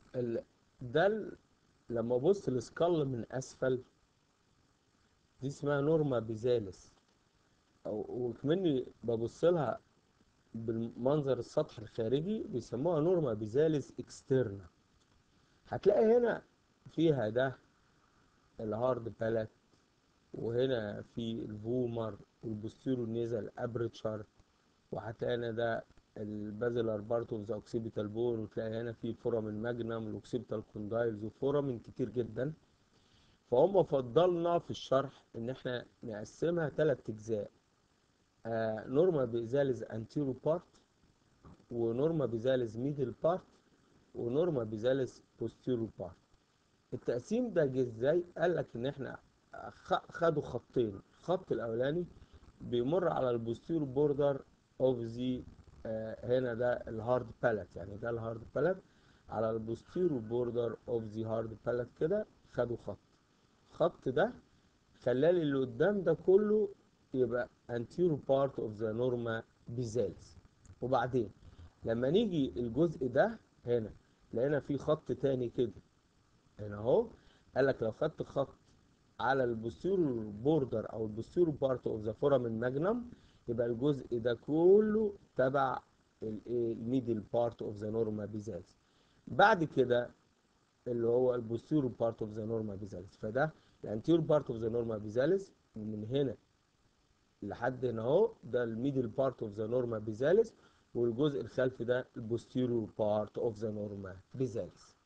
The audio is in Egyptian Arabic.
ال... ده ال... لما ابص السكال من اسفل دي اسمها نورما بيزالس او وكمني ببص لها بالمنظر السطح الخارجي بيسموها نورما بيزالس اكسترنا هتلاقي هنا فيها ده الهارد بالات وهنا في الفومر والبوستيرو نيزل ابريتشر وهتلاقي هنا ده البازلر بارت اوف ذا اوكسيبيتال بون وتلاقي هنا في فورامين ماجنم والاوكسيبيتال كوندايلز وفورامين كتير جدا فهم فضلنا في الشرح ان احنا نقسمها ثلاث اجزاء آه نورما بيزالز انتيرو بارت ونورما بيزالز ميدل بارت ونورما بيزالز بوستيرو بارت التقسيم ده جه ازاي قال لك ان احنا خدوا خطين الخط الاولاني بيمر على البوستيرو بوردر اوف ذا هنا ده الهارد بالات يعني ده الهارد بالات على البوستيرو بوردر اوف ذا هارد بالات كده خدوا خط الخط ده خلالي اللي قدام ده كله يبقى anterior part of the norma بيزالز وبعدين لما نيجي الجزء ده هنا لقينا في خط تاني كده هنا اهو قال لك لو خدت خط على البوستيرور بوردر او البوستيرور بارت اوف ذا فورامين ماجنم يبقى الجزء ده كله تبع الايه الميدل بارت اوف ذا نورما بيزالز بعد كده اللي هو البوستيرور بارت اوف ذا نورما بيزالز فده الانتيرور بارت اوف ذا نورما بيزالز من هنا لحد هنا اهو ده الميدل بارت اوف ذا نورما بيزالز والجزء الخلفي ده البوستيرور بارت اوف ذا نورما بيزالز